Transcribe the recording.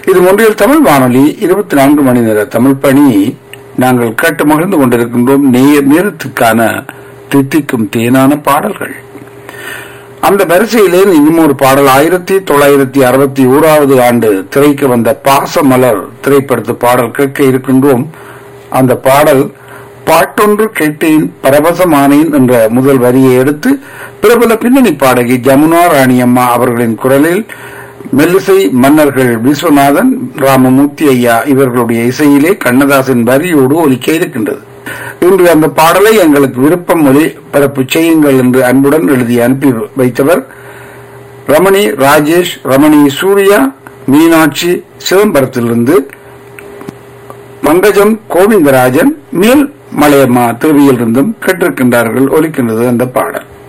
இது ஒன்றியல் தமிழ் வானொலி இருபத்தி நான்கு மணி நேர தமிழ் பணி நாங்கள் கேட்டு மகிழ்ந்து கொண்டிருக்கின்றோம் நேர் நேரத்துக்கான தித்திக்கும் தேனான பாடல்கள் அந்த வரிசையிலே இன்னும் ஒரு பாடல் ஆயிரத்தி தொள்ளாயிரத்தி அறுபத்தி ஓராவது ஆண்டு திரைக்கு வந்த பாசமலர் திரைப்படத்து பாடல் கேட்க இருக்கின்றோம் அந்த பாடல் பாட்டொன்று கேட்டேன் பரவசமானேன் என்ற முதல் வரியை எடுத்து பிரபல பின்னணி பாடகி ஜமுனா ராணியம்மா அவர்களின் குரலில் மெல்லிசை மன்னர்கள் விஸ்வநாதன் ராமமூர்த்தி ஐயா இவர்களுடைய இசையிலே கண்ணதாசன் வரியோடு ஒலிக்க இருக்கின்றது இன்று அந்த பாடலை எங்களுக்கு விருப்பம் மொழி பரப்பு செய்யுங்கள் என்று அன்புடன் எழுதி அனுப்பி வைத்தவர் ரமணி ராஜேஷ் ரமணி சூர்யா மீனாட்சி சிதம்பரத்திலிருந்து பங்கஜம் கோவிந்தராஜன் மேல் மலையம்மா திருவியிலிருந்தும் கேட்டிருக்கின்றார்கள் ஒலிக்கின்றது அந்த பாடல்